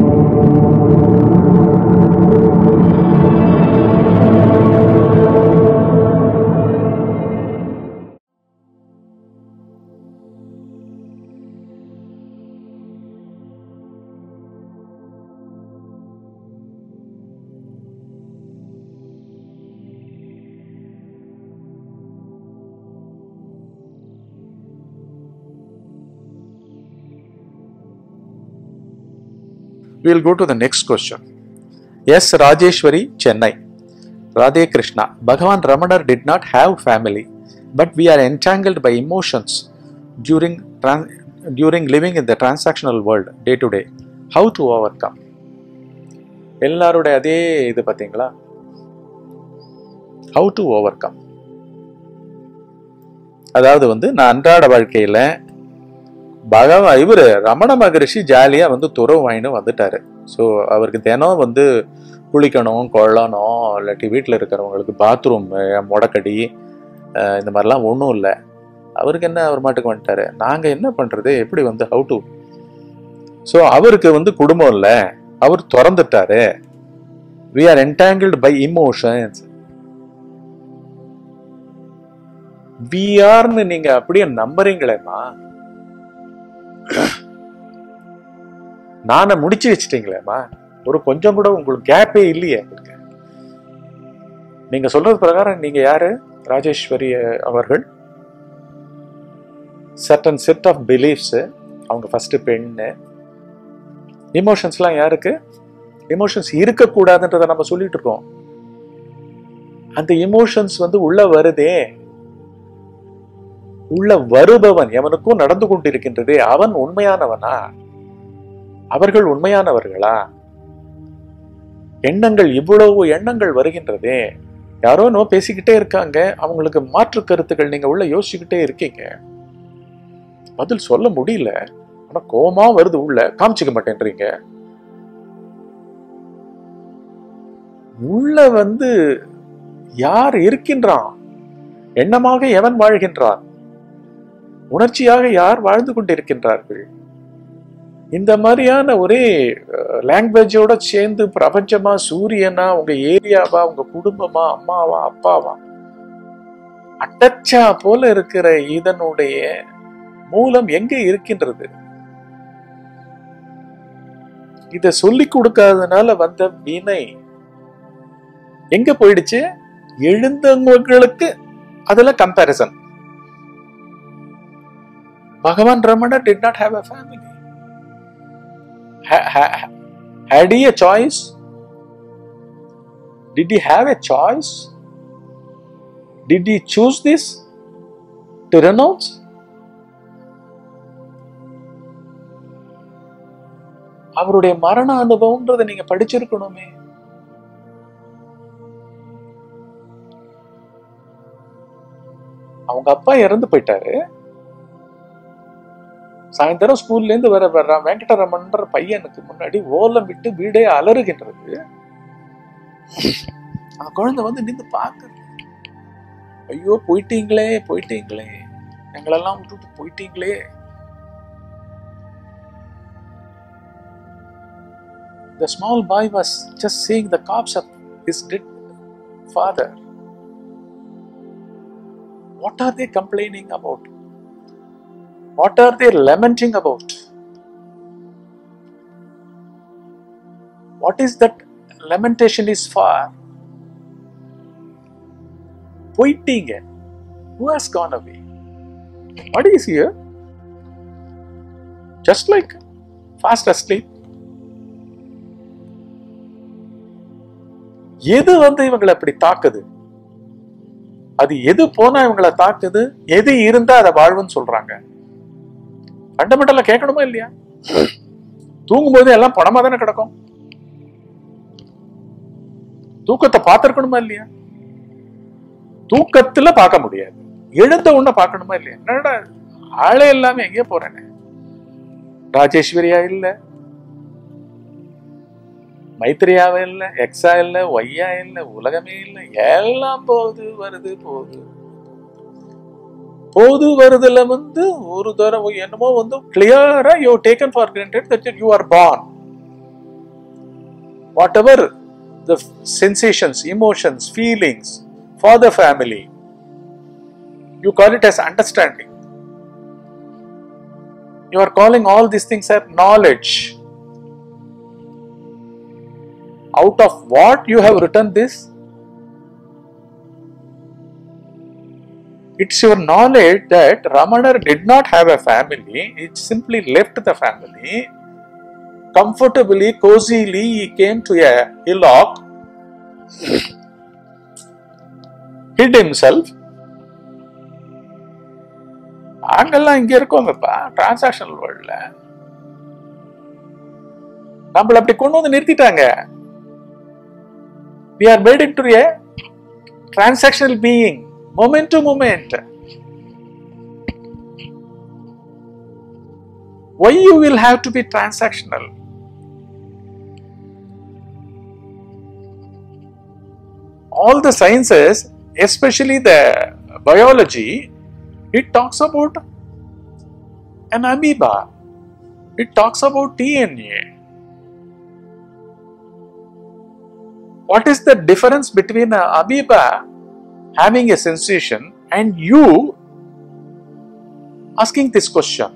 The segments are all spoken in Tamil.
We'll go to the next question. Yes, Rajeshwari, Chennai. Radhe Krishna. Bhagavan Ramanar did not have family, but we are entangled by emotions during tran- during living in the transactional world day to day. How to overcome? எல்லாருடைய அதே இது பார்த்தீங்களா ஹவு டு ஓவர் கம் அதாவது வந்து நான் அன்றாட வாழ்க்கையில பகவா இவர் ரமண மகரிஷி ஜாலியாக வந்து துறவு வாங்கிட்டு வந்துட்டாரு ஸோ அவருக்கு தினம் வந்து குளிக்கணும் கொள்ளணும் இல்லாட்டி வீட்டில் இருக்கிறவங்களுக்கு பாத்ரூம் முடக்கடி அஹ் இந்த மாதிரிலாம் ஒன்றும் இல்லை அவருக்கு என்ன அவர் மாட்டுக்கு வந்துட்டாரு நாங்கள் என்ன பண்ணுறது எப்படி வந்து ஹவு டு ஸோ அவருக்கு வந்து குடும்பம் இல்லை அவர் திறந்துட்டாரு we are entangled by emotions we ஆர்னு நீங்க அப்படியே நம்புறீங்களேம்மா நானை முடிச்சு வச்சிட்டீங்களேம்மா ஒரு கொஞ்சம் கூட உங்களுக்கு கேப்பே இல்லையே உங்களுக்கு நீங்க சொல்றது பிரகாரம் நீங்க யாரு ராஜேஸ்வரி அஹ், அவர்கள் சர்டன் செட் ஆஃப் பிலீஃப்ஸ் அவங்க ஃபர்ஸ்ட் பெண்ணு இமோஷன்ஸ்லாம் யாருக்கு இமோஷன்ஸ் இருக்கக்கூடாதுன்றதை நம்ம சொல்லிட்டு இருக்கோம் அந்த இமோஷன்ஸ் வந்து உள்ள வருதே உள்ள வருபவன் எவனுக்கும் நடந்து கொண்டிருக்கின்றதே அவன் உண்மையானவனா அவர்கள் உண்மையானவர்களா எண்ணங்கள் இவ்வளவு எண்ணங்கள் வருகின்றதே யாரோ நோ பேசிக்கிட்டே இருக்காங்க அவங்களுக்கு மாற்று கருத்துக்கள் நீங்க உள்ள யோசிச்சுக்கிட்டே இருக்கீங்க பதில் சொல்ல முடியல ஆனா கோமா வருது உள்ள காமிச்சுக்க மாட்டேன்றீங்க உள்ள வந்து யார் இருக்கின்றான் எண்ணமாக எவன் வாழ்கின்றான் உணர்ச்சியாக யார் வாழ்ந்து கொண்டிருக்கின்றார்கள் இந்த மாதிரியான ஒரே லாங்குவேஜோட சேர்ந்து பிரபஞ்சமா சூரியனா உங்க ஏரியாவா உங்க குடும்பமா அம்மாவா அப்பாவா அட்டச்சா போல இருக்கிற இதனுடைய மூலம் எங்க இருக்கின்றது இத சொல்லி கொடுக்காதனால வந்த வினை எங்க போயிடுச்சு எழுந்தவங்களுக்கு அதுல கம்பேரிசன் பகவான் ரமணர் did not have a family ha- ha- had he a choice did he have a choice did he choose this to renounce அவருடைய மரண அனுபவம்ன்றதை நீங்க படிச்சிருக்கணுமே அவங்க அப்பா இறந்து போயிட்டாரு சாயந்தரம் ஸ்கூல்ல இருந்து வர வர்ற வெங்கடரமன்ற பையனுக்கு முன்னாடி ஓலம் விட்டு வீடே அலறுகின்றது அந்த குழந்தை வந்து நின்று பார்க்குது ஐயோ போயிட்டீங்களே போயிட்டீங்களே எங்களெல்லாம் விட்டுட்டு போயிட்டீங்களே The small boy was just seeing the corpse of his dead father. What are they complaining about? What are they lamenting about? What is that lamentation is for? போயிட்டீங்க who has gone away what is here just like fast asleep எது வந்து இவங்களை அப்படி தாக்குது அது எது போனா இவங்களை தாக்குது எது இருந்தா அதை வாழ்வுன்னு சொல்றாங்க ஃபண்டமெண்டலா கேட்கணுமா இல்லையா தூங்கும்போது எல்லாம் பணமா தானே கிடக்கும் தூக்கத்தை பார்த்திருக்கணுமா இல்லையா தூக்கத்துல பார்க்க முடியாது எழுந்த உடனே பார்க்கணுமா இல்லையா என்னடா ஆளே இல்லாம எங்கேயோ போறேனே ராஜேஸ்வரியா இல்ல மைத்திரியாவே இல்ல எக்ஸா இல்ல ஒய்யா இல்ல உலகமே இல்ல எல்லாம் போகுது வருது போகுது போது வருதுல வந்து ஒரு தடவை என்னமோ வந்து கிளியரா you taken for granted that you are born whatever the sensations, emotions, feelings for the family, you call it as understanding. You are calling all these things as knowledge. Out of what you have written this? It's your knowledge that Ramana did not have a family, he simply left the family. Comfortably, cozily, he came to a hillock, hid himself. நாங்கெல்லாம் இங்க இருக்கோங்கப்பா டிரான்சாக்ஷனல் வேர்ல்ட்ல நம்மள அப்படி கொண்டு வந்து நிறுத்திட்டாங்க we are made into a transactional being moment to moment why you will have to be transactional all the sciences especially the biology it talks about an amoeba it talks about dna what is the difference between a amoeba having a sensation and you asking this question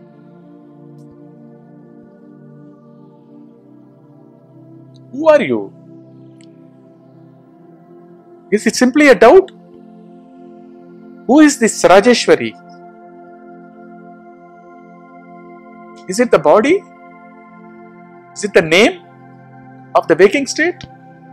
who are you is it simply a doubt who is this rajeshwari is it the body is it the name of the waking state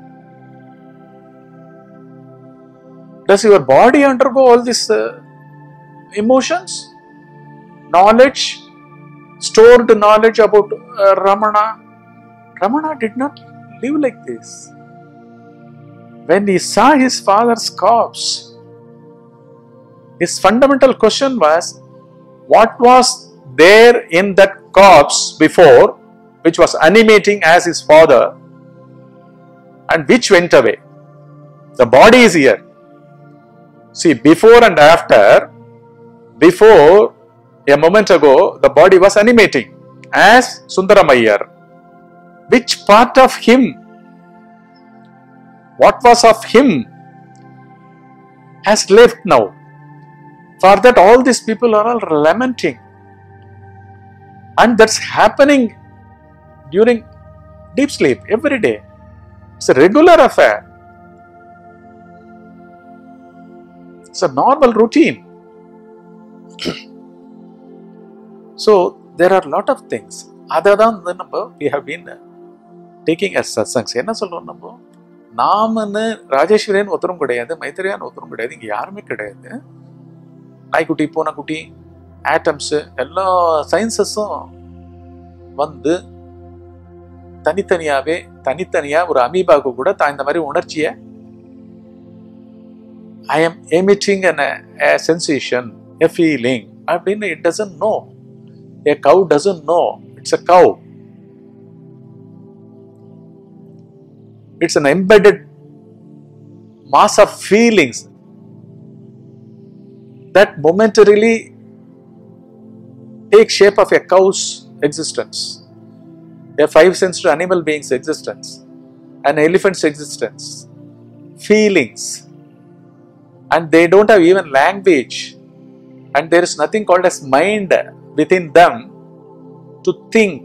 Does your body undergo all these uh, emotions? Knowledge, stored knowledge about uh, Ramana? Ramana did not live like this. When he saw his father's corpse, his fundamental question was what was there in that corpse before, which was animating as his father, and which went away? The body is here. See, before and after, before a moment ago, the body was animating as Sundaramayyar. Which part of him, what was of him, has left now? For that, all these people are all lamenting. And that's happening during deep sleep every day. It's a regular affair. It's a normal routine. so there are a lot of things. அதை தான் வந்து நம்ம we have been taking as satsangs என்ன சொல்றோம் நம்ம நாமன்னு ராஜேஸ்வரன் ஒருத்தரும் கிடையாது மைத்திரியான் ஒருத்தரும் கிடையாது இங்க யாருமே கிடையாது நாய்க்குட்டி பூனைக்குட்டி ஆட்டம்ஸ் எல்லா சயின்சஸும் வந்து தனித்தனியாவே தனித்தனியா ஒரு அமீபாவுக்கு கூட தான் இந்த மாதிரி உணர்ச்சியை I am emitting an, a sensation, a feeling. அப்படின்னு it doesn't know. A cow doesn't know. It's a cow. It's an embedded mass of feelings that momentarily take shape of a cow's existence, a five-sensed animal being's existence, an elephant's existence, feelings, and they don't have even language and there is nothing called as mind within them to think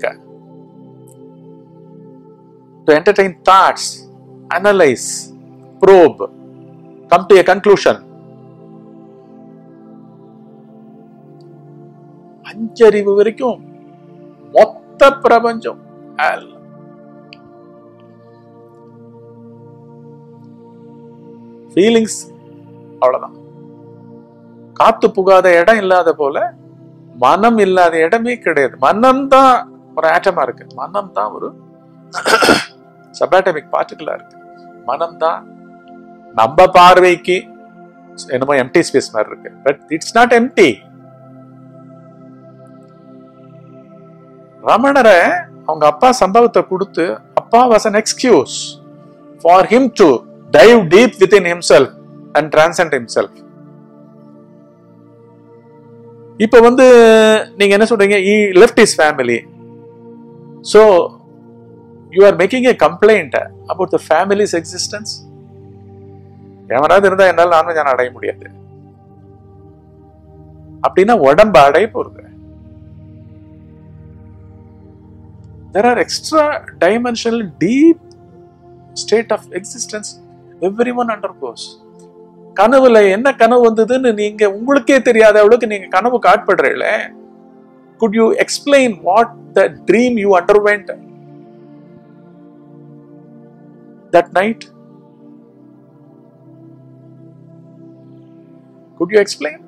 to entertain thoughts analyze probe come to a conclusion அஞ்சறிவு வரைக்கும் மொத்த பிரபஞ்சம் ஃபீலிங்ஸ் அவ்வளவுதான் காத்து புகாத இடம் இல்லாத போல மனம் இல்லாத இடமே கிடையாது மனம் தான் ஒரு ஆட்டமா இருக்கு மனம் தான் ஒரு சபாட்டமிக் பார்ட்டிகளா இருக்கு மனம் தான் நம்ம பார்வைக்கு என்னமோ எம்டி ஸ்பேஸ் மாதிரி இருக்கு பட் இட்ஸ் நாட் எம்டி ரமணரை அவங்க அப்பா சம்பவத்தை கொடுத்து அப்பா was an excuse for him to dive deep within himself and transcend himself இப்ப வந்து நீங்க என்ன சொல்றீங்க he left is family so you are making a complaint about the family's existence எவனாவது இருந்தா என்னால் நானும் ஞானம் அடைய முடியாது அப்படின்னா உடம்பு அடைய போறது there are extra dimensional deep state of existence everyone undergoes கனவுல என்ன கனவு வந்ததுன்னு நீங்க உங்களுக்கே தெரியாத அளவுக்கு நீங்க கனவு காட்படுறீங்களே could you explain what the dream you underwent that night could you explain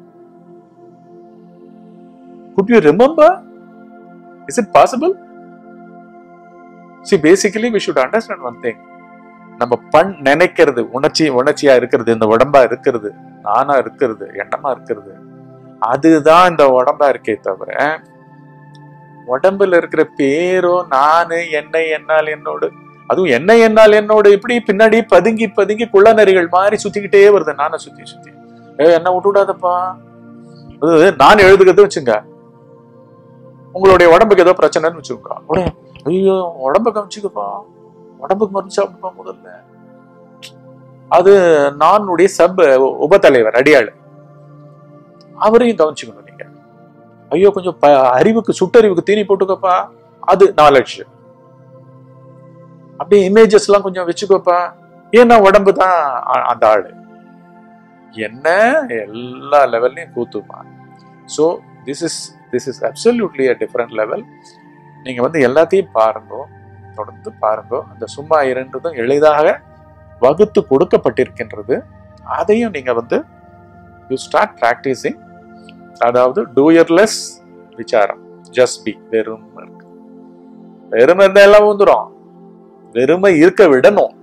could you remember is it possible see basically we should understand one thing நம்ம பண் நினைக்கிறது உணர்ச்சி உணர்ச்சியா இருக்கிறது இந்த உடம்பா இருக்கிறது நானா இருக்கிறது எண்ணமா இருக்கிறது அதுதான் இந்த உடம்பா இருக்கே தவிர உடம்புல இருக்கிற பேரோ நானு என்னை என்னால் என்னோடு அதுவும் என்ன என்னால் என்னோடு இப்படி பின்னாடி பதுங்கி பதுங்கி குள்ளநரிகள் மாதிரி சுத்திக்கிட்டே வருது நானை சுத்தி சுத்தி ஏ என்ன விட்டுவிடாதப்பா அது நான் எழுதுகிறது வச்சுங்க உங்களுடைய உடம்புக்கு ஏதோ பிரச்சனைன்னு வச்சுக்கோங்க உடனே ஐயோ உடம்ப கவனிச்சுக்கப்பா உடம்புக்கு மருந்து சாப்பிடுப்பா முதல்ல அது நானுடைய சப் உபத்தலைவர் அடியாள் அவரையும் கவனிச்சுக்கணும் நீங்க ஐயோ கொஞ்சம் ப- அறிவுக்கு சுட்டறிவுக்கு தீனி போட்டுக்கப்பா அது நாலேஜ் அப்படியே இமேஜஸ் எல்லாம் கொஞ்சம் வச்சுக்கோப்பா ஏன்னா உடம்பு தான் அ- அந்த ஆளு என்ன எல்லா லெவல்லையும் கூத்துமா so this is this is absolutely a different level நீங்க வந்து எல்லாத்தையும் பாருங்க தொடர்ந்து பாருங்க அந்த சும்மா இரண்டுதும் எளிதாக வகுத்து கொடுக்கப்பட்டிருக்கின்றது அதையும் நீங்க வந்து யூ ஸ்டார்ட் ப்ராக்டிசிங் அதாவது டூயர்லெஸ் விசாரம் ஜஸ்ட் பி வெறும் இருக்கு வெறுமை இருந்தா எல்லாம் வந்துடும் வெறுமை இருக்க விடணும்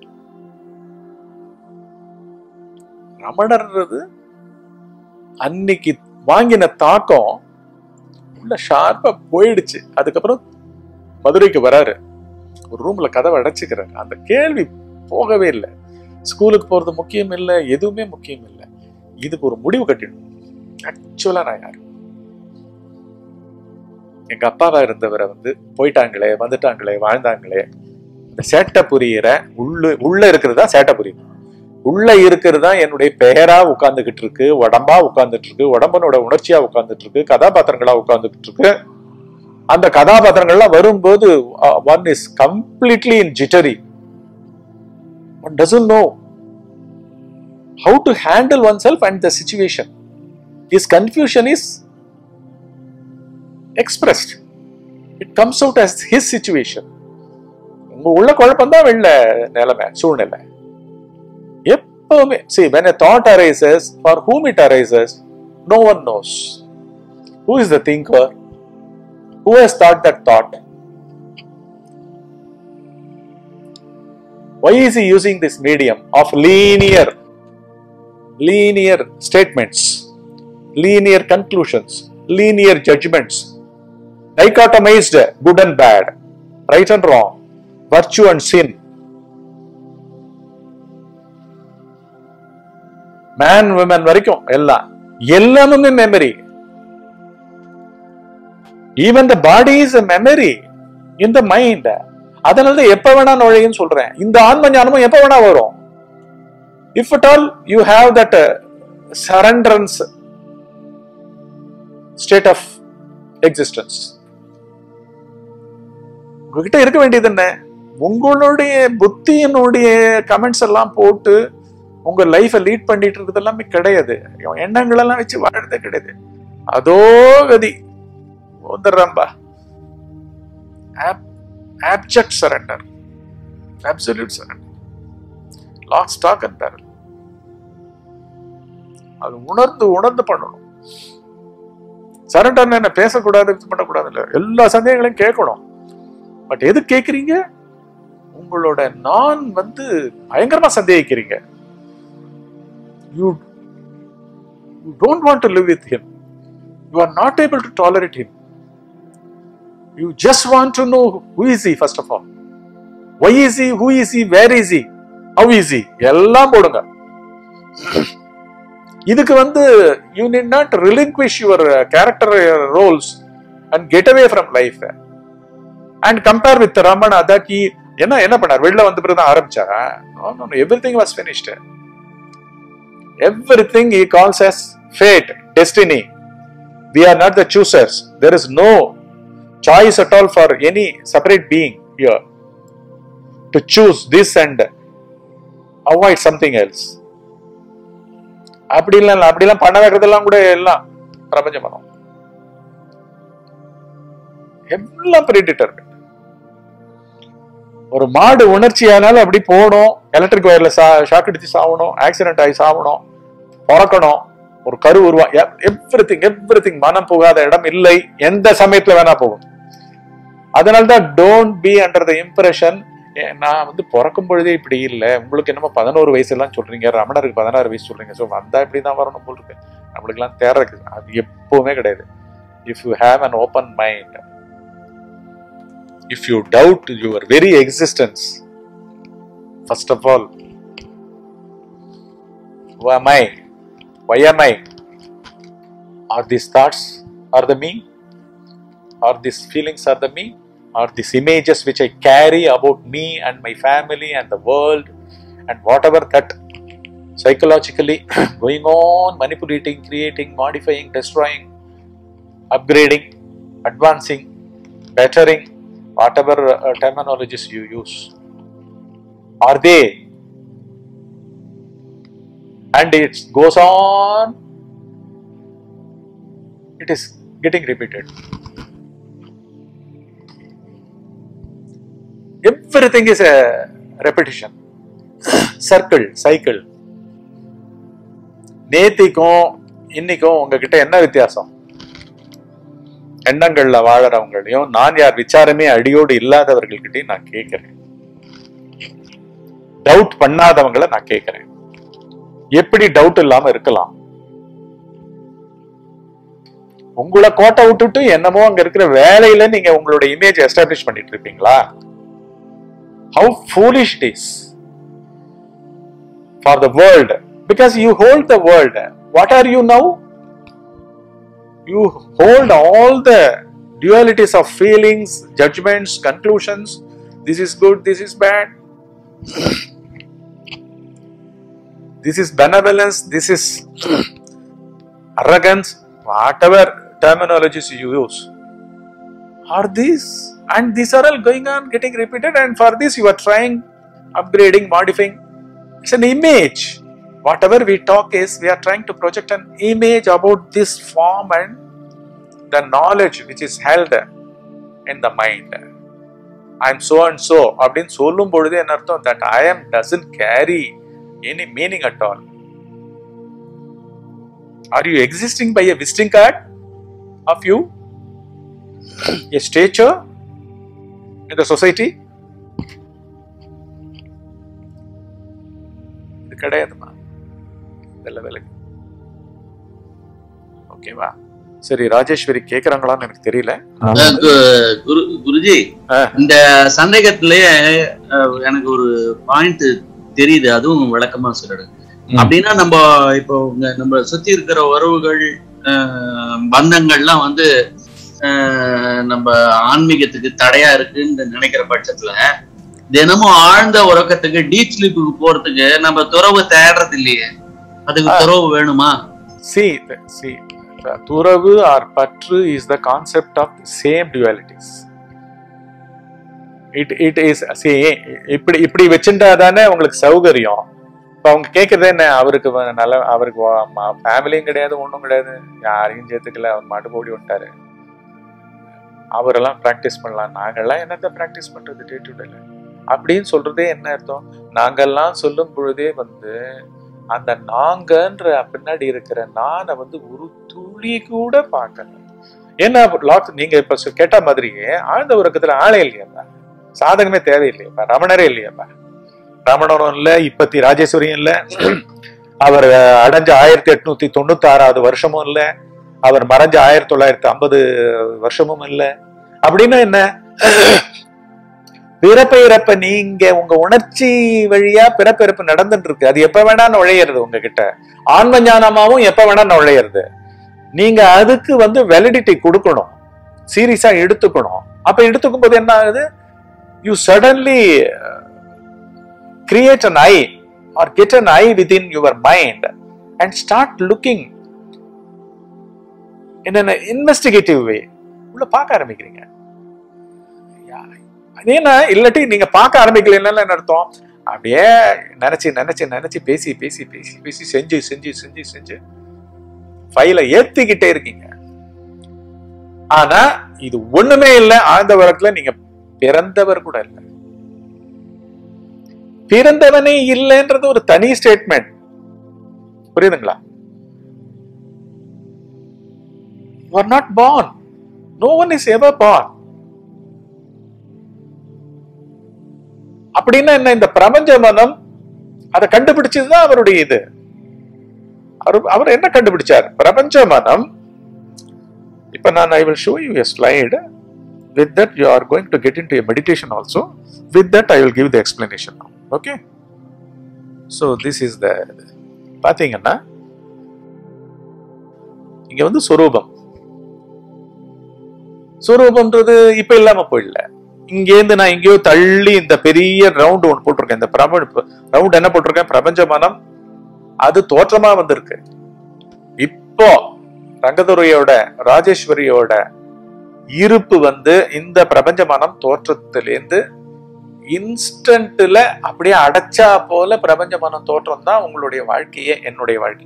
ரமணர்ன்றது அன்னைக்கு வாங்கின தாக்கம் உள்ள ஷார்ப்பா போயிடுச்சு அதுக்கப்புறம் மதுரைக்கு வராரு ஒரு ரூம்ல கதவை அடைச்சுக்கிறாரு அந்த கேள்வி போகவே இல்லை ஸ்கூலுக்கு போறது முக்கியம் இல்லை எதுவுமே முக்கியம் இல்லை இதுக்கு ஒரு முடிவு கட்டிடணும் ஆக்சுவலா நான் யாரு எங்க அப்பாவா இருந்தவரை வந்து போயிட்டாங்களே வந்துட்டாங்களே வாழ்ந்தாங்களே இந்த சேட்டை புரியிற உள்ள உள்ள இருக்கிறது தான் சேட்டை புரியும் உள்ள இருக்கிறது தான் என்னுடைய பெயரா உட்கார்ந்துகிட்டு இருக்கு உடம்பா உட்கார்ந்துட்டு இருக்கு உடம்பனோட உணர்ச்சியா உட்கார்ந்துட்டு இருக்கு கதாபாத்திரங்களா உட்கார்ந்துகிட்டு இருக்கு அந்த கதாபாத்திரங்கள்லாம் வரும்போது one is completely in jittery one doesn't know how to handle oneself and the situation. His confusion is expressed. It comes out as his situation. உங்க உள்ள குழப்பம் தான் வெளில நிலைமை சூழ்நிலை எப்பவுமே see when a thought arises for whom it arises no one knows who is the thinker who has thought that thought why is he using this medium of linear linear statements, linear conclusions, linear judgments, dichotomized good and bad, right and wrong, virtue and sin. Men women வரைக்கும் எல்லாம் எல்லாமே memory even the body is a memory in the mind அதனால தான் எப்ப வேணா நுழையுன்னு சொல்றேன் இந்த ஆன்ம ஞானமும் எப்ப வேணா வரும் if at all you have that uh, surrenderance state of existence உங்ககிட்ட இருக்க வேண்டியது என்ன உங்களுடைய புத்தியினுடைய கமெண்ட்ஸ் எல்லாம் போட்டு உங்க லைஃபை லீட் பண்ணிட்டு இருக்கிறது எல்லாமே கிடையாது இவன் எண்ணங்கள் எல்லாம் வச்சு வாழறதே கிடையாது அதோ கதி வந்துடுறாம்பா object surrender absolute surrender lock stock and barrel அது உணர்ந்து உணர்ந்து பண்ணணும் சரண்டர் என்ன பேசக்கூடாது இது பண்ணக்கூடாது இல்ல எல்லா சந்தேகங்களையும் கேட்கணும் பட் எது கேட்குறீங்க உங்களோட நான் வந்து பயங்கரமா சந்தேகிக்கிறீங்க you you don't want to live with him you are not able to tolerate him you just want to know who is he first of all why is he who is he where is he how easy எல்லாம் போடுங்க இதுக்கு வந்து you need not relinquish your character roles and get away from life and compare with Ramana that he என்ன என்ன பண்ணார் வெளில வந்த பிறகு தான் ஆரம்பிச்சாரா everything was finished everything he calls as fate destiny we are not the choosers there is no choice at all for any separate being here to choose this and avoid something else அப்படிலாம் இல்லை அப்படிலாம் பண்ண வைக்கிறதெல்லாம் கூட எல்லாம் பிரபஞ்சம் பண்ணும் எல்லாம் பிரிடிட்டர் ஒரு மாடு உணர்ச்சி ஆனாலும் அப்படி போகணும் எலக்ட்ரிக் வயர்ல சா ஷாக் அடிச்சு சாவணும் ஆக்சிடென்ட் ஆகி சாவணும் பிறக்கணும் ஒரு கரு உருவா எவ்ரி திங் எவ்ரி திங் மனம் போகாத இடம் இல்லை எந்த சமயத்துல வேணா போகும் அதனால்தான் don't be under the impression நான் வந்து பிறக்கும் பொழுதே இப்படி இல்லை உங்களுக்கு என்னமோ பதினோரு வயசு எல்லாம் சொல்றீங்க ரமணருக்கு பதினாறு வயசு சொல்றீங்க ஸோ வந்தா இப்படி தான் வரணும் போல் இருக்கு நம்மளுக்கெல்லாம் தேர இருக்குது அது எப்பவுமே கிடையாது if you have an open mind if you doubt your very existence, first of all, who am I? Why am I? Are these thoughts are the me? Are these feelings are the me? Are these images which I carry about me and my family and the world and whatever that psychologically going on, manipulating, creating, modifying, destroying, upgrading, advancing, bettering, whatever uh, terminologies you use are they and it goes on it is getting repeated everything is a repetition circle cycle நேத்திக்கும் இன்னைக்கும் உங்ககிட்ட என்ன வித்தியாசம் எண்ணங்கள்ல வாழறவங்களையும் நான் யார் விசாரமே அடியோடு இல்லாதவர்கள்கிட்டயும் நான் கேட்கிறேன் டவுட் பண்ணாதவங்கள நான் கேட்கிறேன் எப்படி டவுட் இல்லாம இருக்கலாம் உங்களை கோட்டை விட்டுட்டு என்னமோ அங்க இருக்கிற வேலையில நீங்க உங்களோட இமேஜ் எஸ்டாப்ளிஷ் பண்ணிட்டு இருப்பீங்களா how foolish it is for the world because you hold the world what are you now you hold all the dualities of feelings, judgments, conclusions. This is good, this is bad. this is benevolence, this is arrogance, whatever terminologies you use. Are these, and these are all going on getting repeated, and for this you are trying, upgrading, modifying. It's an image whatever we talk is we are trying to project an image about this form and the knowledge which is held in the mind i am so and so அப்படின்னு சொல்லும் பொழுது என்ன அர்த்தம் that i am doesn't carry any meaning at all are you existing by a visiting card of you a stature in the society இது கிடையாதுமா இதெல்லாம் விலகு ஓகேவா சரி ராஜேஸ்வரி கேக்குறாங்களான்னு எனக்கு தெரியல அஹ் கு- குரு குருஜி ஆ. இந்த சந்தேகத்திலேயே அஹ், எனக்கு ஒரு பாயிண்ட் தெரியுது அதுவும் விளக்கமா சொல்லிடுங்க ம். அப்படின்னா நம்ம இப்போ இங்க நம்ம சுத்தி இருக்கிற உறவுகள் அஹ், பந்தங்கள்லாம் வந்து அஹ், நம்ம ஆன்மீகத்துக்கு தடையா இருக்குன்னு நினைக்கிற பட்சத்துல தினமும் ஆழ்ந்த உறக்கத்துக்கு டீப் ஸ்லீப்புக்கு போறதுக்கு நம்ம துறவு தேடுறது இல்லையே அதுக்கு ஆ. துறவு வேணுமா see the- see the துறவு or பற்று is the concept of same dualities it it is see இப்படி இப்படி வச்சுட்டா தானே உங்களுக்கு சௌகரியம் இப்ப அவங்க கேக்குறது என்ன அவருக்கு வ- நல்ல அவருக்கு ஃபேமிலியும் கிடையாது ஒண்ணும் கிடையாது யாரையும் சேர்த்துக்கல அவர் மாட்டு ஓடி விட்டாரு அவரெல்லாம் பிராக்டிஸ் பண்ணலாம் நாங்கெல்லாம் என்னத்த பிராக்டிஸ் பண்றது டே டு டேல அப்படின்னு சொல்றதே என்ன அர்த்தம் நாங்கெல்லாம் சொல்லும் பொழுதே வந்து அந்த நாங்கன்ற பின்னாடி இருக்கிற நானை வந்து ஒரு துளி கூட பார்க்கல ஏன்னா லாட் நீங்க இப்ப சொ- கேட்ட மாதிரியே ஆழ்ந்த உறக்கத்துல ஆளே இல்லையாப்பா சாதகமே தேவையில்லையாப்பா ரமணரே இல்லையாப்பா ரமணனும் இல்ல இப்பத்தி ராஜேஸ்வரியும் இல்ல அவர் அடைஞ்ச ஆயிரத்தி எட்நூத்தி தொண்ணூத்தி ஆறாவது வருஷமும் இல்ல அவர் மறைஞ்ச ஆயிரத்தி தொள்ளாயிரத்தி ஐம்பது வருஷமும் இல்ல அப்படின்னா என்ன பிறப்ப இறப்ப நீங்க உங்க உணர்ச்சி வழியா பிறப்பு இறப்பு நடந்துட்டு இருக்கு அது எப்ப வேணா நுழையிறது உங்ககிட்ட ஆன்ம ஞானமாவும் எப்ப வேணா நுழையிறது நீங்க அதுக்கு வந்து வெலிடிட்டி கொடுக்கணும் சீரியஸா எடுத்துக்கணும் அப்ப எடுத்துக்கும் போது என்ன ஆகுது you suddenly create an I or get an I with in your mind and start looking என்ன இன்வெஸ்டிகேட்டிவ் வே உள்ள பார்க்க ஆரம்பிக்கிறீங்க ஏன்னா இல்லாட்டி நீங்க பார்க்க ஆரம்பிக்கலன்னா என்ன அர்த்தம் அப்படியே நினைச்சு நினைச்சு நினைச்சு பேசி பேசி பேசி பேசி செஞ்சு செஞ்சு செஞ்சு செஞ்சு ஃபைல ஏத்திக்கிட்டே இருக்கீங்க ஆனா இது ஒண்ணுமே இல்லை ஆழ்ந்த வரத்துல நீங்க பிறந்தவர் கூட இல்லை பிறந்தவனே இல்லைன்றது ஒரு தனி ஸ்டேட்மெண்ட் புரியுதுங்களா you are not born no one is ever born அப்படின்னா என்ன இந்த பிரபஞ்ச மனம் அதை கண்டுபிடிச்சதுதான் அவருடைய இது அவர் அவர் என்ன கண்டுபிடிச்சார் பிரபஞ்ச மனம் இப்ப நான் I will show you a slide with that you are going to get in to meditation also with that I will give the explanation okay so this is the பாத்தீங்கன்னா இங்க வந்து சொரூபம் சொரூபம்ன்றது இப்ப இல்லாம போயிடல இங்கேருந்து நான் எங்கேயோ தள்ளி இந்த பெரிய ரவுண்ட் ஒன்று போட்டிருக்கேன் இந்த பிரப ரவுண்ட் என்ன போட்டிருக்கேன் பிரபஞ்ச மனம் அது தோற்றமா வந்திருக்கு இப்போ ரங்கதுரையோட ராஜேஸ்வரியோட இருப்பு வந்து இந்த பிரபஞ்ச மனம் தோற்றத்திலேருந்து இன்ஸ்டன்ட்ல அப்படியே அடைச்சா போல பிரபஞ்ச மனம் தோற்றம் தான் உங்களுடைய வாழ்க்கையே என்னுடைய வாழ்க்கை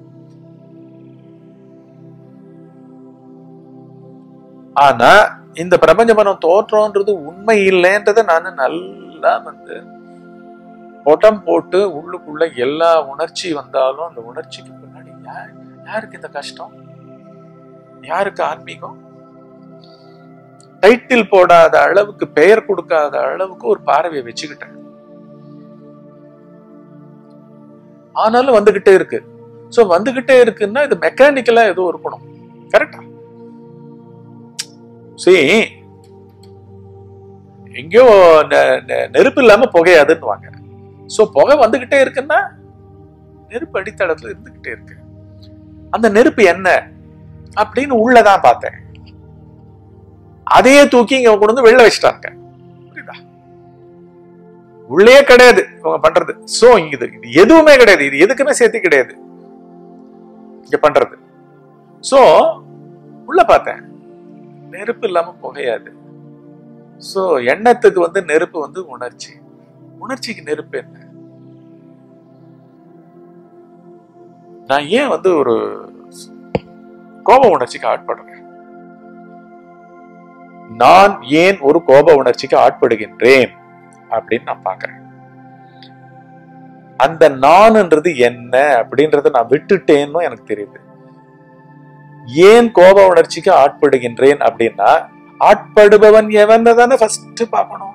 ஆனா இந்த பிரபஞ்ச மனம் தோற்றம்ன்றது உண்மை இல்லைன்றத நான் நல்லா வந்து உடம் போட்டு உள்ளுக்குள்ள எல்லா உணர்ச்சி வந்தாலும் அந்த உணர்ச்சிக்கு பின்னாடி யார் யாருக்கு இந்த கஷ்டம் யாருக்கு ஆன்மீகம் டைட்டில் போடாத அளவுக்கு பெயர் கொடுக்காத அளவுக்கு ஒரு பார்வையை வச்சுக்கிட்டேன் ஆனாலும் வந்துகிட்டே இருக்கு சோ வந்துகிட்டே இருக்குன்னா இது மெக்கானிக்கலா ஏதோ இருக்கணும் கரெக்டா சரி எங்கேயோ நெ- நெ- நெருப்பு இல்லாம புகையாதுன்னு வாங்க சோ புகை வந்துகிட்டே இருக்குன்னா நெருப்பு அடித்தளத்துல இருந்துகிட்டே இருக்கு அந்த நெருப்பு என்ன அப்படின்னு உள்ளதான் பார்த்தேன் அதையே தூக்கி இங்க கொண்டு வந்து வெளில வச்சுட்டாங்க புரியுதா உள்ளே கிடையாது இவங்க பண்றது சோ இது இது எதுவுமே கிடையாது இது எதுக்குமே சேர்த்து கிடையாது இங்க பண்றது சோ உள்ள பார்த்தேன் நெருப்பு இல்லாம புகையாது சோ எண்ணத்துக்கு வந்து நெருப்பு வந்து உணர்ச்சி உணர்ச்சிக்கு நெருப்பு என்ன நான் ஏன் வந்து ஒரு கோப உணர்ச்சிக்கு ஆட்படுறேன் நான் ஏன் ஒரு கோப உணர்ச்சிக்கு ஆட்படுகின்றேன் அப்படின்னு நான் பார்க்கிறேன் அந்த நான்ன்றது என்ன அப்படின்றத நான் விட்டுட்டேன்னு எனக்கு தெரியுது ஏன் கோப உணர்ச்சிக்கு ஆட்படுகின்றேன் அப்படின்னா ஆட்படுபவன் எவன் தானே ஃபர்ஸ்ட் பார்க்கணும்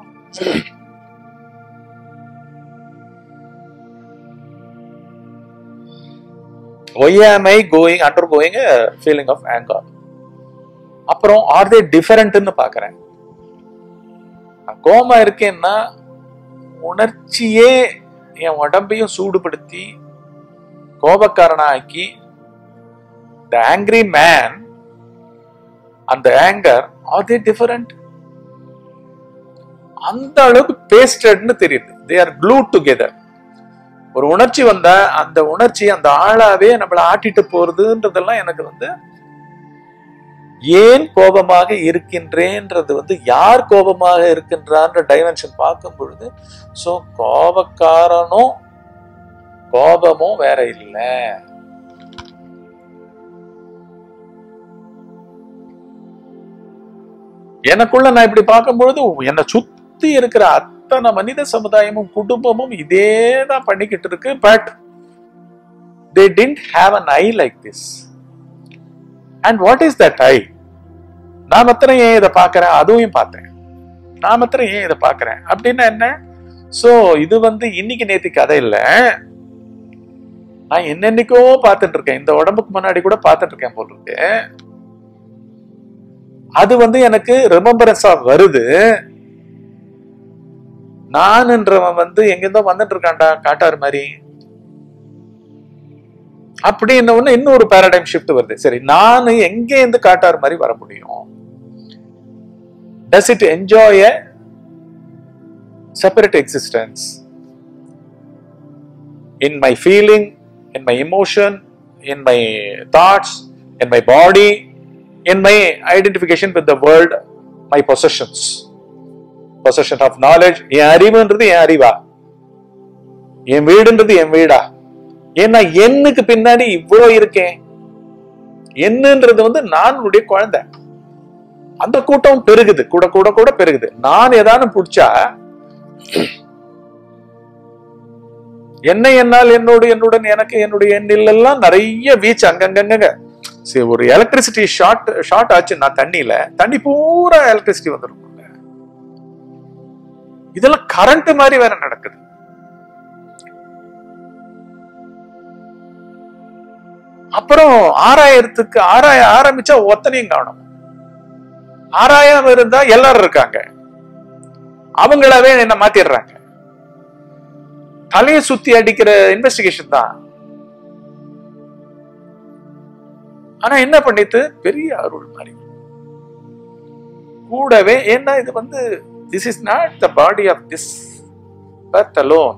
why am I going undergoing a feeling of anger அப்புறம் ஆர் தே டிஃபரெண்ட்னு பார்க்கறேன் நான் கோமா இருக்கேன்னா உணர்ச்சியே என் உடம்பையும் சூடுபடுத்தி கோபக்காரனா ஆக்கி த ஆங்கிரி மேன் அந்த ஆங்கர் ஆர் தே டிஃபரெண்ட் அந்த அளவுக்கு பேஸ்டட்னு தெரியுது தே ஆர் க்ளூ டுகெதர் ஒரு உணர்ச்சி வந்தா அந்த உணர்ச்சி அந்த ஆளாவே நம்மள ஆட்டிட்டு போறதுன்றதெல்லாம் எனக்கு வந்து ஏன் கோபமாக இருக்கின்றேன்றது வந்து யார் கோபமாக இருக்கின்றான்ற டைமென்ஷன் பார்க்கும் பொழுது சோ கோபக்காரனும் கோபமும் வேற இல்லை எனக்குள்ள நான் இப்படி பார்க்கும் பொழுது என்னை சுத்தி இருக்கிற அத்தனை மனித சமுதாயமும் குடும்பமும் இதே தான் பண்ணிக்கிட்டு இருக்கு but they tend have an I like this and what is that I நான் மாத்திரம் ஏன் இதை பார்க்கறேன் அதுவும் பார்த்தேன் நான் மாத்திரம் ஏன் இதை பார்க்கறேன் அப்படின்னா என்ன சோ இது வந்து இன்னைக்கு நேத்து கதை இல்ல நான் என்னென்னைக்கோ பார்த்துட்டு இருக்கேன் இந்த உடம்புக்கு முன்னாடி கூட பார்த்துட்டு இருக்கேன் போல இருக்கு அது வந்து எனக்கு ரிமம்பரன்ஸா வருது நான்ன்றவன் வந்து எங்கிருந்தோ வந்துட்டு இருக்கான்டா காட்டாரு மாதிரி அப்படின்னு ஒண்ணு இன்னொரு பேரடைம் ஷிஃப்ட் வருது சரி நான் எங்க இருந்து காட்டாரு மாதிரி வர முடியும் does it enjoy a separate existence in my feeling, in my emotion, in my thoughts, in my body, in my identification with the world, my possessions. Possession of knowledge, என் அறிவுன்றது என் அறிவா என் வீடுன்றது என் வீடா ஏன்னா எண்ணுக்கு பின்னாடி இவ்வளவு இருக்கேன் என்னன்றது வந்து நானுடைய குழந்தை அந்த கூட்டம் பெருகுது கூட கூட கூட பெருகுது நான் ஏதாவது பிடிச்சா என்னை என்னால் என்னோடு என்னுடன் எனக்கு என்னுடைய எண்ணில் எல்லாம் நிறைய வீச்சு அங்கங்கங்க சரி ஒரு எலக்ட்ரிசிட்டி ஷார்ட் ஷார்ட் ஆச்சுன்னா தண்ணியில தண்ணி பூரா எலக்ட்ரிசிட்டி வந்துடும் இதெல்லாம் கரண்ட் மாதிரி வேற நடக்குது அப்புறம் ஆறாயிரத்துக்கு ஆறாய ஆரம்பிச்சா ஒத்தனையும் காணும் ஆறாயிரம் இருந்தா எல்லாரும் இருக்காங்க அவங்களாவே என்ன மாத்திடுறாங்க தலையை சுத்தி அடிக்கிற இன்வெஸ்டிகேஷன் தான் ஆனா என்ன பண்ணிட்டு பெரிய அருள் மாதிரி கூடவே ஏன்னா இது வந்து this is not the body of this birth alone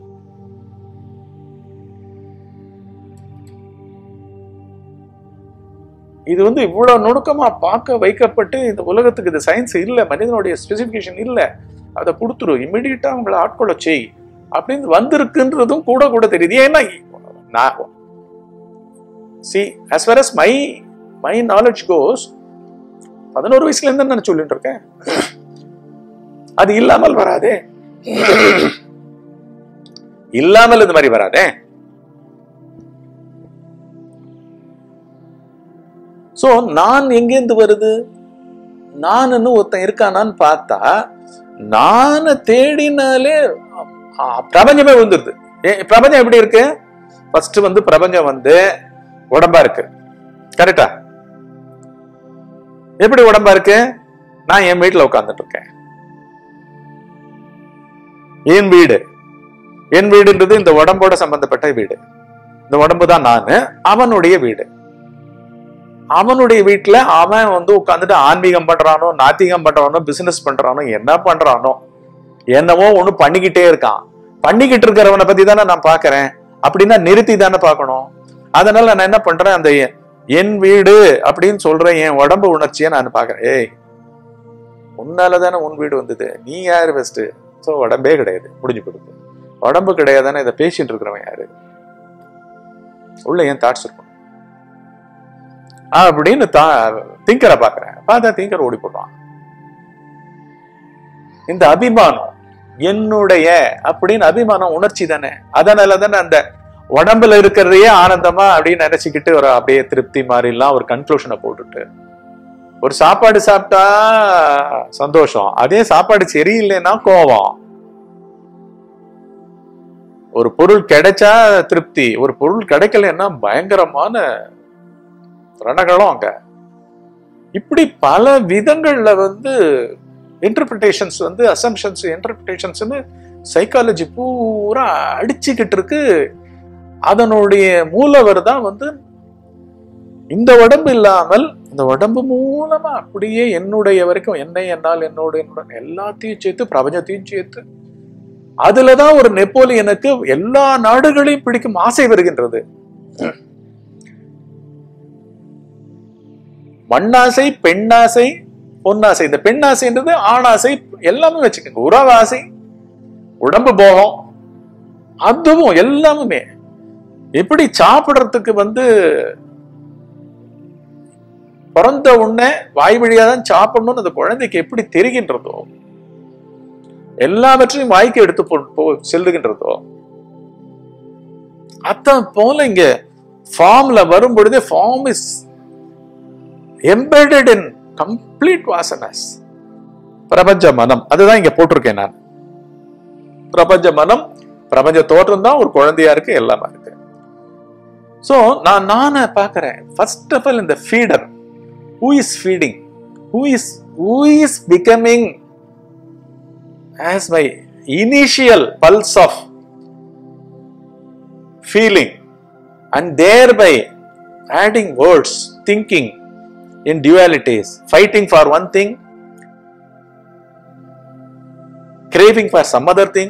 இது வந்து இவ்வளவு நுணுக்கமா பார்க்க வைக்கப்பட்டு இந்த உலகத்துக்கு இது சயின்ஸ் இல்ல மனிதனுடைய ஸ்பெசிபிகேஷன் இல்ல அதை கொடுத்துரு இமிடியட்டா அவங்களை ஆட்கொள்ள செய் அப்படின்னு வந்திருக்குன்றதும் கூட கூட தெரியுது ஏன்னா நான் see as far as my my knowledge goes பதினோரு வயசுல இருந்து நான் சொல்லிட்டு இருக்கேன் அது இல்லாமல் வராதே இல்லாமல் இது மாதிரி வராதே சோ நான் எங்கேருந்து வருது நானுன்னு ஒருத்தன் இருக்கானான்னு பார்த்தா நான தேடினாலே ஆ, பிரபஞ்சமே விழுந்துருது ஏ, பிரபஞ்சம் எப்படி இருக்கு ஃபர்ஸ்ட் வந்து பிரபஞ்சம் வந்து உடம்பா இருக்கு கரெக்டா எப்படி உடம்பா இருக்கு நான் என் வீட்டுல உட்கார்ந்துட்டு இருக்கேன் என் வீடு என் வீடுன்றது இந்த உடம்போட சம்பந்தப்பட்ட வீடு இந்த உடம்பு தான் நானு அவனுடைய வீடு அவனுடைய வீட்டுல அவன் வந்து உட்காந்துட்டு ஆன்மீகம் பண்றானோ நாத்திகம் பண்றானோ பிசினஸ் பண்றானோ என்ன பண்றானோ என்னவோ ஒண்ணு பண்ணிக்கிட்டே இருக்கான் பண்ணிக்கிட்டு இருக்கிறவனை பத்தி தானே நான் பாக்குறேன் அப்படின்னா நிறுத்தி தானே பார்க்கணும் அதனால நான் என்ன பண்றேன் அந்த எ- என் வீடு அப்படின்னு சொல்ற என் உடம்பு உணர்ச்சியை நான் பாக்குறேன் ஏய் உன்னால தானே உன் வீடு வந்தது நீ யாரு பெஸ்ட் சோ உடம்பே கிடையாது முடிஞ்சு போடுது உடம்பு கிடையாதானே இதை பேசிட்டு இருக்கிறவன் யாரு உள்ள ஏன் தாட்ஸ் இருக்கும் அப்படின்னு தா திங்கரை பாக்குறேன் பார்த்தா திங்கர் ஓடி போடுவான் இந்த அபிமானம் என்னுடைய அப்படின்னு அபிமானம் உணர்ச்சி தானே அதனால தானே அந்த உடம்புல இருக்கிறதையே ஆனந்தமா அப்படின்னு நினைச்சுக்கிட்டு ஒரு அப்படியே திருப்தி மாதிரிலாம் ஒரு கன்க்ளூஷனை போட்டுட்டு ஒரு சாப்பாடு சாப்பிட்டா சந்தோஷம் அதே சாப்பாடு சரியில்லைன்னா கோவம் ஒரு பொருள் கிடைச்சா திருப்தி ஒரு பொருள் கிடைக்கலன்னா பயங்கரமான ரணகளும் அங்க இப்படி பல விதங்கள்ல வந்து இன்டர்பிரிட்டேஷன்ஸ் வந்து அசம்ஷன்ஸ் இன்டர்பிரிட்டேஷன்ஸ்னு சைக்காலஜி பூரா அடிச்சுக்கிட்டு இருக்கு அதனுடைய மூலவர் தான் வந்து இந்த உடம்பு இல்லாமல் இந்த உடம்பு மூலமா அப்படியே என்னுடைய வரைக்கும் என்னை என்னால் என்னோட என்னுடன் எல்லாத்தையும் சேர்த்து பிரபஞ்சத்தையும் சேர்த்து அதுலதான் ஒரு நெப்போலியனுக்கு எல்லா நாடுகளையும் பிடிக்கும் ஆசை வருகின்றது மண்ணாசை பெண்ணாசை பொன்னாசை இந்த பெண்ணாசைன்றது ஆணாசை எல்லாமே வச்சுக்கோங்க உறவாசை உடம்பு போகம் அதுவும் எல்லாமுமே எப்படி சாப்பிடுறதுக்கு வந்து பிறந்த உடனே வாய் வழியா தான் சாப்பிடணும்னு அந்த குழந்தைக்கு எப்படி தெரிகின்றதோ எல்லாவற்றையும் வாய்க்கு எடுத்து போ- போ- செல்லுகின்றதோ அதான் போல இங்க ஃபார்ம்ல வரும் பொழுதே form is embedded in complete வாசனஸ் பிரபஞ்ச மனம் அதுதான் இங்க போட்டிருக்கேன் நான் பிரபஞ்ச மனம் பிரபஞ்ச தோற்றம் தான் ஒரு குழந்தையா இருக்கு எல்லாமே இருக்கு சோ நான் நானே பாக்குறேன் ஃபர்ஸ்ட் ஆஃப் ஆல் இந்த feeder who is feeding who is who is becoming as my initial pulse of feeling and there by adding words thinking in dualities fighting for one thing craving for some other thing.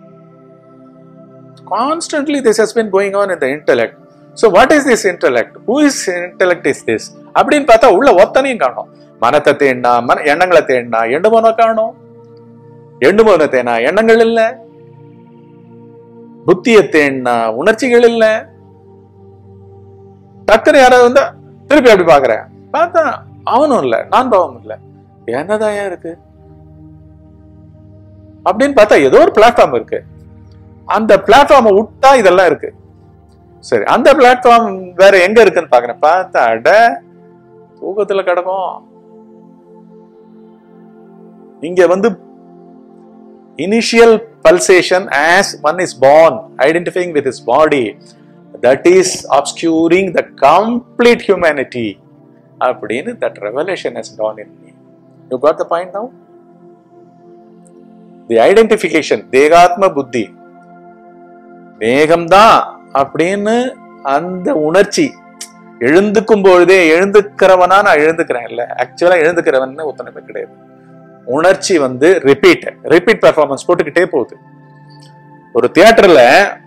Constantly, this has been going on in the intellect. So, what is this intellect? Who is intellect is this? அப்படின்னு பார்த்தா உள்ள ஒத்தனையும் காணும் மனத்தை தேடினா மன எண்ணங்களை தேடினா எண்டு மனம் காணும் எண்டு மனத்தேனா எண்ணங்கள் இல்ல புத்தியை தேடினா உணர்ச்சிகள் இல்ல டக்குன்னு யாராவது வந்தா திருப்பி அப்படி பாக்குறேன் பார்த்தா அவனும் இல்ல நான் பாவம் இல்ல என்னதான் ஏன் இருக்கு அப்படின்னு பார்த்தா ஏதோ ஒரு பிளாட்ஃபார்ம் இருக்கு அந்த பிளாட்ஃபார்மை விட்டா இதெல்லாம் இருக்கு சரி அந்த பிளாட்ஃபார்ம் வேற எங்க இருக்குன்னு பாக்குறேன் பார்த்தா அட தூக்கத்துல கிடக்கும் இங்க வந்து initial pulsation as one is born identifying with is body that is obscuring the complete humanity அப்படின்னு that revelation has gone in me you got the point now the identification தேகாத்ம புத்தி தேகம்தான் அப்படின்னு அந்த உணர்ச்சி எழுந்துக்கும் பொழுதே எழுந்துக்கிறவனா நான் எழுந்துக்கிறேன் இல்ல ஆக்சுவலா எழுந்துக்கிறவன் ஒத்தனமே கிடையாது உணர்ச்சி வந்து ரிப்பீட் ரிப்பீட் பெர்ஃபார்மன்ஸ் போட்டுக்கிட்டே போகுது ஒரு தியேட்டர்ல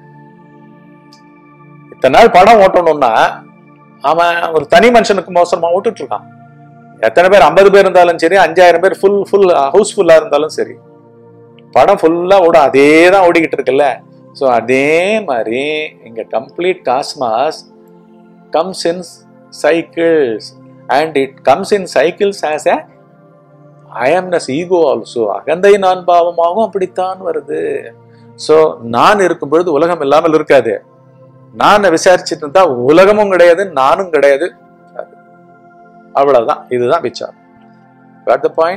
இத்தனை நாள் படம் ஓட்டணும்னா அவன் ஒரு தனி மனுஷனுக்கு மோசமா ஓட்டுட்டு இருக்கான் எத்தனை பேர் ஐம்பது பேர் இருந்தாலும் சரி அஞ்சாயிரம் பேர் ஃபுல் ஃபுல் ஹவுஸ் ஃபுல்லா இருந்தாலும் சரி படம் ஃபுல்லா ஓடும் அதே தான் ஓடிக்கிட்டு இருக்குல்ல ஸோ அதே மாதிரி இங்க complete cosmos comes in cycles and it comes in cycles as a I amness ego also அகந்தை நான் பாவமாகவும் அப்படித்தான் வருது ஸோ நான் இருக்கும் பொழுது உலகம் இல்லாமல் இருக்காது நான் விசாரிச்சுட்டு இருந்தா உலகமும் கிடையாது நானும் கிடையாது அவ்வளவுதான் இதுதான் விசாரம் got the point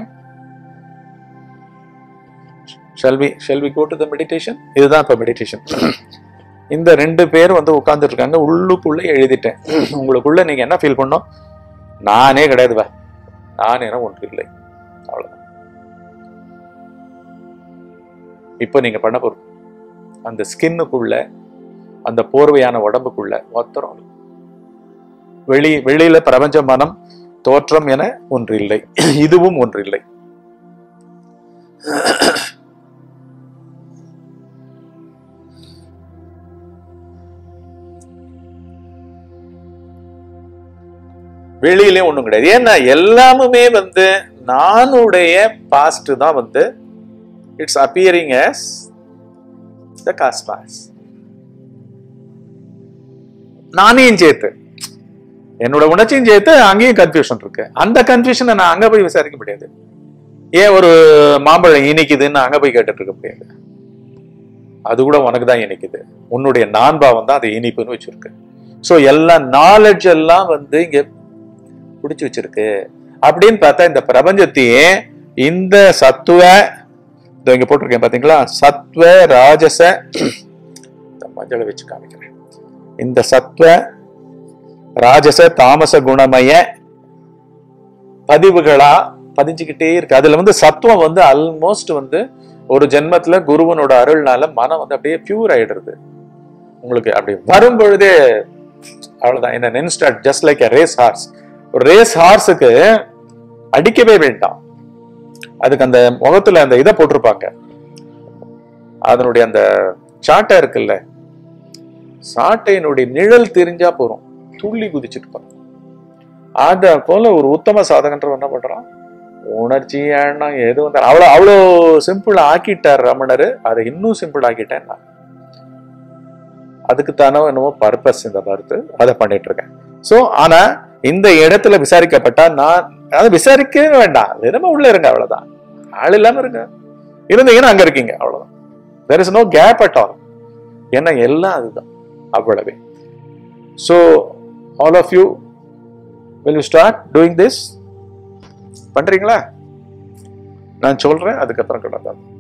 shall we shall we go to the meditation இதுதான் இப்ப மெடிடேஷன் இந்த ரெண்டு பேர் வந்து உட்கார்ந்துட்டு இருக்காங்க உள்ளுக்குள்ள எழுதிட்டேன் உங்களுக்குள்ள நீங்க என்ன ஃபீல் பண்ணோம் நானே கிடையாது வா நான் என ஒன்று இல்லை அவ்வளவுதான் இப்போ நீங்க பண்ண போறோம் அந்த ஸ்கின்னுக்குள்ள அந்த போர்வையான உடம்புக்குள்ள ஒத்தரம் வெளி வெளியில பிரபஞ்ச மனம் தோற்றம் என ஒன்றில்லை இதுவும் ஒன்றில்லை வெளியிலே ஒண்ணும் கிடையாது ஏன்னா எல்லாமுமே வந்து நானுடைய பாஸ்ட் தான் வந்து it's appearing as the cosmos நானையும் சேர்த்து என்னோட உணர்ச்சியும் சேர்த்து அங்கேயும் கன்ஃபியூஷன் இருக்கு அந்த கன்ஃபியூஷனை நான் அங்க போய் விசாரிக்க முடியாது ஏன் ஒரு மாம்பழம் இனிக்குதுன்னு அங்க போய் கேட்டுட்டு இருக்க முடியாது அது கூட உனக்கு தான் இனிக்குது உன்னுடைய நான்பாவம் தான் அது இனிப்புன்னு வச்சிருக்கு ஸோ எல்லா நாலேஜ் எல்லாம் வந்து இங்க பிடிச்சு வச்சிருக்கு அப்படின்னு பார்த்தா இந்த பிரபஞ்சத்தையே இந்த சத்துவ இதோ இங்க போட்டிருக்கேன் பாத்தீங்களா சத்வ ராஜச இந்த மஞ்சளை வச்சு காமிக்கிறேன் இந்த சத்வ ராஜச தாமச குணமய பதிவுகளா பதிஞ்சுக்கிட்டே இருக்கு அதுல வந்து சத்துவம் வந்து ஆல்மோஸ்ட் வந்து ஒரு ஜென்மத்துல குருவனோட அருள்னால மனம் வந்து அப்படியே பியூர் ஆயிடுறது உங்களுக்கு அப்படி வரும் பொழுதே அவ்வளவுதான் இந்த instant just like a race horse ஒரு ரேஸ் ஹார்ஸுக்கு அடிக்கவே வேண்டாம் அதுக்கு அந்த முகத்துல அந்த இதை போட்டிருப்பாங்க அதனுடைய அந்த சாட்டை இருக்குல்ல சாட்டையினுடைய நிழல் தெரிஞ்சா போறோம் துள்ளி குதிச்சுட்டு போறோம் அத போல ஒரு உத்தம சாதகன்றவன் என்ன பண்றான் உணர்ச்சி எண்ணம் எது வந்தாலும் அவ்வளோ அவ்வளோ சிம்பிள் ஆக்கிட்டார் ரமணர் அதை இன்னும் சிம்பிள் ஆக்கிட்டேன் நான் அதுக்கு தானோ என்னமோ பர்பஸ் இந்த கருத்து அதை பண்ணிட்டு இருக்கேன் சோ ஆனா இந்த இடத்துல விசாரிக்கப்பட்டா நான் அதை விசாரிக்கவே வேண்டாம் வெறும உள்ள இருங்க அவ்வளவுதான் ஆள் இல்லாம இருங்க இருந்தீங்கன்னா அங்க இருக்கீங்க அவ்வளவுதான் there is no gap at all ஏன்னா எல்லாம் அதுதான் அவ்வளவே so all of you will you start doing this பண்றீங்களா நான் சொல்றேன் அதுக்கப்புறம் கிடந்தாங்க